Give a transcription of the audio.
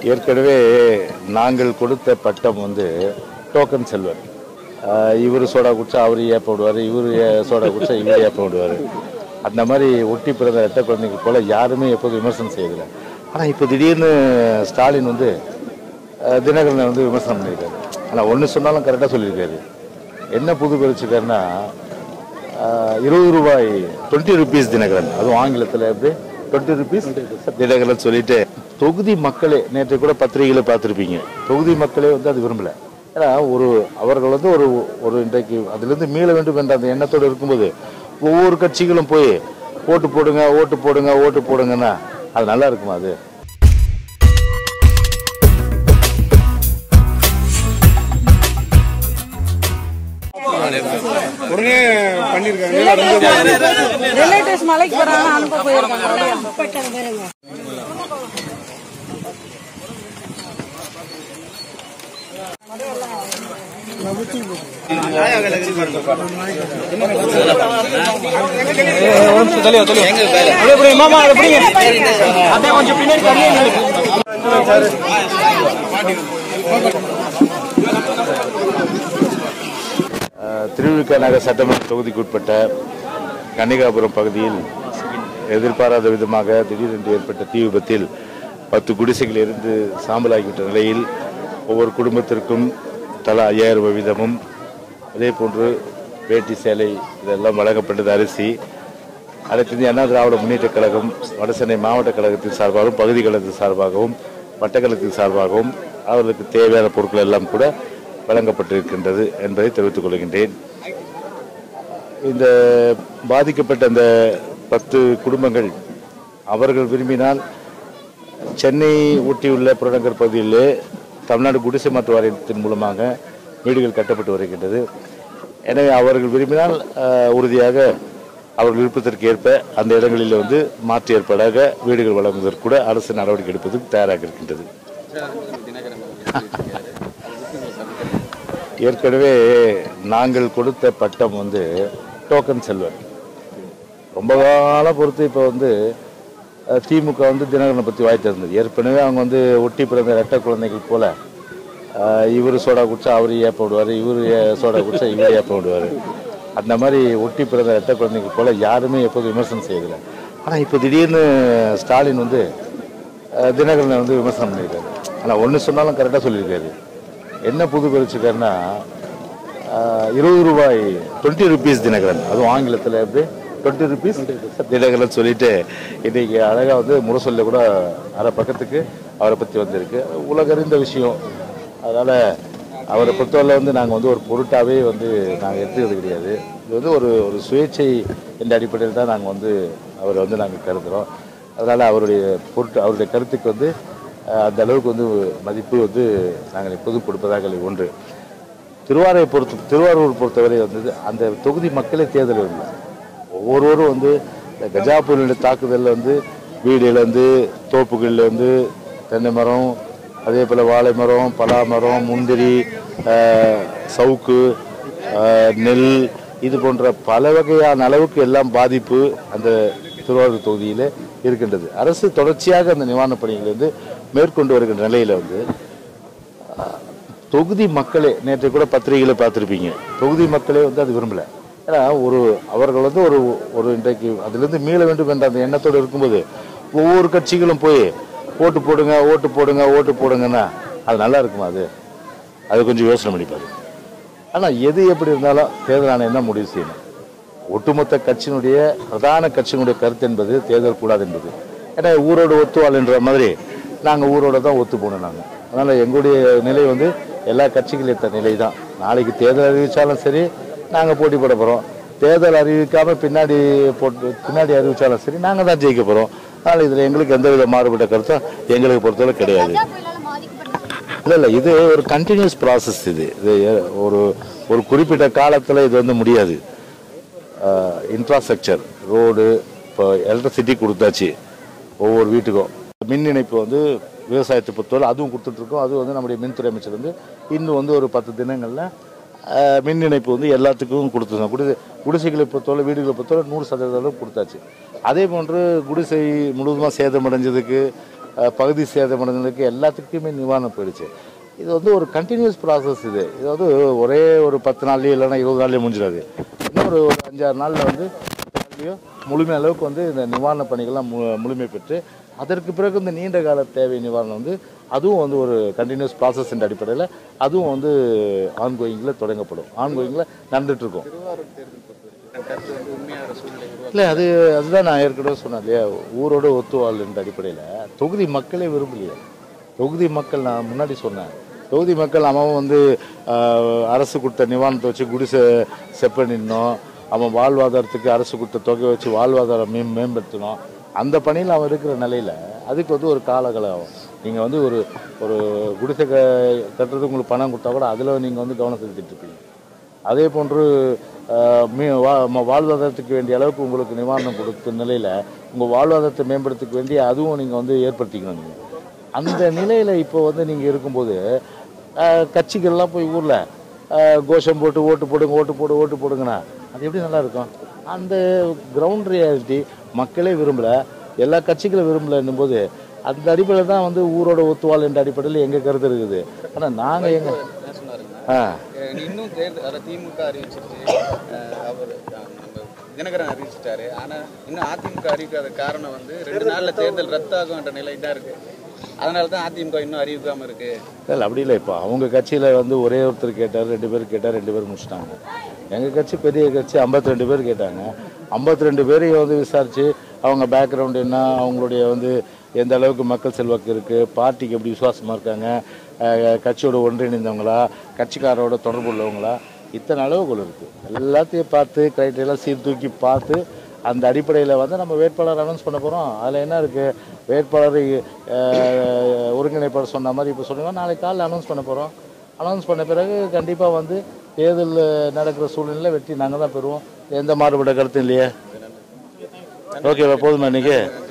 ஏற்கனவே நாங்கள் கொடுத்த பட்டம் வந்து டோக்கன் செல்வர் இவர் சோடா குடிச்சா அவர் ஏப்ப விடுவார் இவர் சோடா குடிச்சா இவர் ஏப்ப விடுவார் அந்த மாதிரி ஒட்டி பிறந்த ரெட்ட குழந்தைகள் போல யாருமே எப்போதும் விமர்சனம் செய்யதில்லை ஆனால் இப்போ திடீர்னு ஸ்டாலின் வந்து அஹ், தினகரனை வந்து விமர்சனம் பண்ணியிருக்காரு ஆனால் ஒன்று சொன்னாலும் கரெக்டாக சொல்லியிருக்காரு என்ன புது பறிச்சுக்காருன்னா இருபது ரூபாய் டுவெண்ட்டி ருபீஸ் தினகரன் அதுவும் ஆங்கிலத்தில் எப்படி டுவெண்ட்டி ருபீஸ் தினகரன் சொல்லிட்டு தொகுதி மக்களே நேற்று கூட பத்திரிகையில் பார்த்துருப்பீங்க தொகுதி மக்களே வந்து அது விரும்பல ஏன்னா ஒரு அவர்கள் வந்து ஒரு ஒரு இன்றைக்கு அதிலிருந்து மீள வேண்டும் என்ற அந்த எண்ணத்தோடு இருக்கும்போது ஒவ்வொரு கட்சிகளும் போய் ஓட்டு போடுங்க ஓட்டு போடுங்க ஓட்டு போடுங்கன்னா அது நல்லா இருக்குமா அது உடனே பண்ணிருக்காங்க ரிலேட்டிவ்ஸ் மலைக்கு போறாங்க அனுப்ப போயிருக்காங்க அஹ், திருவிக நகர் சட்டமன்ற தொகுதிக்குட்பட்ட கன்னிகாபுரம் பகுதியில் எதிர்பாராத விதமாக திடீரென்று ஏற்பட்ட தீ விபத்தில் பத்து குடிசைகள் இருந்து சாம்பலாகிவிட்ட நிலையில் ஒவ்வொரு குடும்பத்திற்கும் தலா ஐயாயிரம் ரூபாய் வீதமும் அதே போன்று வேட்டி சேலை இதெல்லாம் வழங்கப்பட்டது அரிசி அடுத்தது அண்ணா திராவிட முன்னேற்றக் கழகம் வடசென்னை மாவட்ட கழகத்தின் சார்பாகவும் பகுதி கழகத்தின் சார்பாகவும் வட்டக்கழகத்தின் சார்பாகவும் அவர்களுக்கு தேவையான பொருட்கள் எல்லாம் கூட வழங்கப்பட்டிருக்கின்றது என்பதை தெரிவித்துக் கொள்கின்றேன் இந்த பாதிக்கப்பட்ட அந்த பத்து குடும்பங்கள் அவர்கள் விரும்பினால் சென்னை ஒட்டியுள்ள புறநகர் பகுதியிலே தமிழ்நாடு குடிசை மாற்று வாரியத்தின் மூலமாக வீடுகள் கட்டப்பட்டு வருகின்றது எனவே அவர்கள் விரும்பினால் அஹ், உறுதியாக அவர்கள் விருப்பத்திற்கு ஏற்ப அந்த இடங்களில் வந்து மாற்று ஏற்பாடாக வீடுகள் வழங்குவதற்கு கூட அரசு நடவடிக்கை எடுப்பதற்கு தயாராக இருக்கின்றது ஏற்கனவே நாங்கள் கொடுத்த பட்டம் வந்து டோக்கன் செல்வர் ரொம்ப காலம் பொறுத்து இப்போ வந்து அஹ், திமுக வந்து தினகரனை பற்றி வாய் திறந்தது ஏற்கனவே அவங்க வந்து ஒட்டி பிறந்த ரெட்டை குழந்தைகள் போல இவர் சோடா குடிச்சா அவர் ஏப்ப விடுவார் இவர் சோடா குடிச்சா இவர் ஏப்ப விடுவார் அந்த மாதிரி ஒட்டி பிறந்த ரெட்டை குழந்தைகள் போல யாருமே எப்போதும் விமர்சனம் செய்யதில்லை ஆனால் இப்போ திடீர்னு ஸ்டாலின் வந்து அஹ், தினகரனை வந்து விமர்சனம் பண்ணியிருக்காரு ஆனால் ஒன்று சொன்னாலும் கரெக்டாக சொல்லியிருக்காரு என்ன புது பறிச்சுக்காருன்னா இருபது ரூபாய் டுவெண்ட்டி ருபீஸ் தினகரன் அதுவும் ஆங்கிலத்தில் எப்படி டுவெண்ட்டி ருபீஸ் தினகரன் சொல்லிட்டு இன்னைக்கு அழகாக வந்து முரசொல்ல கூட அரை பக்கத்துக்கு அவரை பற்றி வந்திருக்கு உலகறிந்த விஷயம் அதனால் அவரை பொறுத்தவரை வந்து நாங்கள் வந்து ஒரு பொருட்டாகவே வந்து நாங்கள் எடுத்துக்கிறது கிடையாது இது வந்து ஒரு ஒரு சுயேட்சை என்ற அடிப்படையில் தான் நாங்கள் வந்து அவரை வந்து நாங்கள் கருதுகிறோம் அதனால் அவருடைய பொருட்டு அவருடைய கருத்துக்கு வந்து அஹ், அந்த அளவுக்கு வந்து மதிப்பு வந்து நாங்கள் எப்போதும் கொடுப்பதாக இல்லை ஒன்று திருவாரூரை பொறுத்த திருவாரூர் பொறுத்தவரை வந்து அந்த தொகுதி மக்களே தேர்தல் இல்லை ஒவ்வொருவரும் வந்து இந்த கஜா புயலுடைய தாக்குதலில் வந்து வீடு இழந்து தோப்புகளில் வந்து தென்னை மரம் அதே போல் வாழை மரம் பலா மரம் முந்திரி ஆஹ், சவுக்கு ஆஹ், நெல் இது போன்ற பல வகையான அளவுக்கு எல்லாம் பாதிப்பு அந்த திருவாரூர் தொகுதியில் இருக்கின்றது அரசு தொடர்ச்சியாக அந்த நிவாரணப் பணிகளை வந்து மேற்கொண்டு வருகின்ற நிலையில் வந்து தொகுதி மக்களே நேற்று கூட பத்திரிகையில் பார்த்துருப்பீங்க தொகுதி மக்களே வந்து அது விரும்பல ஏன்னா ஒரு அவர்கள் வந்து ஒரு ஒரு இன்றைக்கு அதிலிருந்து மீள வேண்டும் என்ற அந்த எண்ணத்தோடு இருக்கும்போது ஒவ்வொரு கட்சிகளும் போய் ஓட்டு போடுங்க ஓட்டு போடுங்க ஓட்டு போடுங்கன்னா அது நல்லா இருக்குமா அது அது கொஞ்சம் யோசனை பண்ணிப்பாரு ஆனால் எது எப்படி இருந்தாலும் தேர்தல் ஆணையம் தான் முடிவு செய்யணும் ஒட்டுமொத்த கட்சியினுடைய பிரதான கட்சியினுடைய கருத்து என்பது தேர்தல் கூடாது என்பது ஏன்னா ஊரோடு ஒத்துவாள் என்ற மாதிரி நாங்கள் ஊரோட தான் ஒத்து போனோம் நாங்கள் அதனால் எங்களுடைய நிலை வந்து எல்லா கட்சிகளும் ஏற்ற நிலை தான் நாளைக்கு தேர்தல் அறிவித்தாலும் சரி நாங்கள் போட்டி போட போகிறோம் தேர்தல் அறிவிக்காமல் பின்னாடி போட்டு பின்னாடி அறிவித்தாலும் சரி நாங்கள் தான் ஜெயிக்க போகிறோம் அதனால் இதில் எங்களுக்கு எந்தவித மாறுபட்ட கருத்தும் எங்களுக்கு பொறுத்தவரை கிடையாது இல்லை இல்லை இது ஒரு கண்டினியூஸ் ப்ராசஸ் இது இது எ- ஒரு ஒரு குறிப்பிட்ட காலத்தில் இது வந்து முடியாது இன்ஃப்ராஸ்ட்ரக்சர் ரோடு இப்போ எலக்ட்ரிசிட்டி கொடுத்தாச்சு ஒவ்வொரு வீட்டுக்கும் மின் இணைப்பு வந்து விவசாயத்தை பொறுத்தவரை அதுவும் கொடுத்துட்ருக்கோம் அது வந்து நம்முடைய மின்துறை அமைச்சர் வந்து இன்னும் வந்து ஒரு பத்து தினங்களில் அஹ், மின் இணைப்பு வந்து எல்லாத்துக்கும் கொடுத்துருந்தோம் குடிசை குடிசைகளை பொறுத்தவரை வீடுகளை பொறுத்தவரை நூறு சதவீதம் அளவு கொடுத்தாச்சு அதே போன்று குடிசை முழுவதுமாக சேதமடைஞ்சதுக்கு அஹ், பகுதி சேதமடைந்ததுக்கு எல்லாத்துக்குமே நிவாரணம் போயிடுச்சு இது வந்து ஒரு கண்டினியூஸ் ப்ராசஸ் இது இது வந்து ஒரே ஒரு பத்து நாள்லயோ இல்லைன்னா இருபது நாள்லயே முடிஞ்சிடாது இன்னும் ஒரு ஒரு அஞ்சாறு நாளில் வந்து நாள்லயோ முழுமை அளவுக்கு வந்து இந்த நிவாரண பணிகள்லாம் மு முழுமை பெற்று அதற்கு பிறகு இந்த நீண்ட கால தேவை நிவாரணம் வந்து அதுவும் வந்து ஒரு கண்டினியூஸ் ப்ராசஸ் என்ற அடிப்படையில் அதுவும் வந்து ஆன்கோயிங்கில் தொடங்கப்படும் ஆன்கோயிங்கில் நடந்துட்டு இருக்கும் இல்லை அது அதுதான் நான் ஏற்கனவே சொன்னேன் இல்லையா ஊரோட ஒத்துவாள் என்ற அடிப்படையில் தொகுதி மக்களே விரும்பலையே தொகுதி மக்கள் நான் முன்னாடி சொன்னேன் தொகுதி மக்கள் அவன் வந்து ஆஹ், அரசு கொடுத்த நிவாரணத்தை வச்சு குடிசை செப்ப நின்னோம் அவன் வாழ்வாதாரத்துக்கு அரசு கொடுத்த தொகை வச்சு வாழ்வாதாரம் மே மேம்படுத்தணும் அந்த பணியில் அவன் இருக்கிற நிலையில் அதுக்கு வந்து ஒரு காலகலம் ஆகும் நீங்கள் வந்து ஒரு ஒரு குடிசை க கட்டுறதுக்கு உங்களுக்கு பணம் கொடுத்தா கூட அதில் நீங்கள் வந்து கவனம் செலுத்திட்டு இருப்பீங்க அதே போன்று ஆஹ், மீ வா ம- வாழ்வாதாரத்துக்கு வேண்டிய அளவுக்கு உங்களுக்கு நிவாரணம் கொடுத்த நிலையில் உங்கள் வாழ்வாதாரத்தை மேம்படுத்திக்க வேண்டிய அதுவும் நீங்கள் வந்து ஏற்படுத்திக்கணும் நீங்கள் அந்த நிலையில் இப்போ வந்து நீங்கள் இருக்கும்போது ஆஹ், கட்சிகள்லாம் போய் ஊரில் கோஷம் போட்டு ஓட்டு போடுங்க ஓட்டு போடு ஓட்டு போடுங்கண்ணா அது எப்படி நல்லா இருக்கும் அந்த கிரவுண்ட் ரியாலிட்டி மக்களே விரும்பல எல்லா கட்சிகளும் விரும்பலன்னும் போது அந்த அடிப்படையில் தான் வந்து ஊரோட ஒத்துவாள் என்ற அடிப்படையில் எங்கள் கருத்து இருக்குது ஆனால் நாங்கள் எங்க என்ன சொன்னாருங்க ஆ அஹ் இன்னும் தேர்தல் அதாவது திமுக அறிவிச்சிருச்சு அஹ் அவர் அஹ் நம்ம தினகரன் அறிவிச்சிட்டாரு ஆனா இன்னும் அதிமுக அறிவிக்காத காரணம் வந்து ரெண்டு நாள்ல தேர்தல் ரத்தாகும்ன்ற நிலை தான் இருக்கு அதனால தான் அதிமுக இன்னும் அறிவிக்காம இருக்கு இல்லை அப்படி இல்லை இப்போ அவங்க கட்சியில் வந்து ஒரே ஒருத்தர் கேட்டார் ரெண்டு பேர் கேட்டார் ரெண்டு பேர் முடிச்சிட்டாங்க எங்கள் கட்சி பெரிய கட்சி 52 ரெண்டு பேர் கேட்டாங்க 52 ரெண்டு பேரையும் வந்து விசாரித்து அவங்க பேக்ரவுண்ட் என்ன அவங்களுடைய வந்து எந்த அளவுக்கு மக்கள் செல்வாக்கு இருக்குது பார்ட்டிக்கு எப்படி விசுவாசமாக இருக்காங்க அஹ், கட்சியோட ஒன்றிணைந்தவங்களா கட்சிக்காரோட தொடர்பு உள்ளவங்களா இத்தனை அளவுகள் இருக்குது எல்லாத்தையும் பார்த்து கிரைட்டீரியெல்லாம் சீர்தூக்கி பார்த்து அந்த அடிப்படையில் வந்து நம்ம வேட்பாளர் அனௌன்ஸ் பண்ண போகிறோம் அதில் என்ன இருக்குது வேட்பாளர் அஹ், ஒருங்கிணைப்பாளர் சொன்ன மாதிரி இப்போ சொன்னீங்கன்னா நாளைக்கு காலையில் அனௌன்ஸ் பண்ண போகிறோம் அனௌன்ஸ் பண்ண பிறகு கண்டிப்பாக வந்து தேர்தல் நடக்கிற சூழ்நிலையில் வெற்றி நாங்கள் தான் பெறுவோம் எந்த மாறுபட்ட கருத்தும் இல்லையே ஓகேவா போதுமா இன்னைக்கு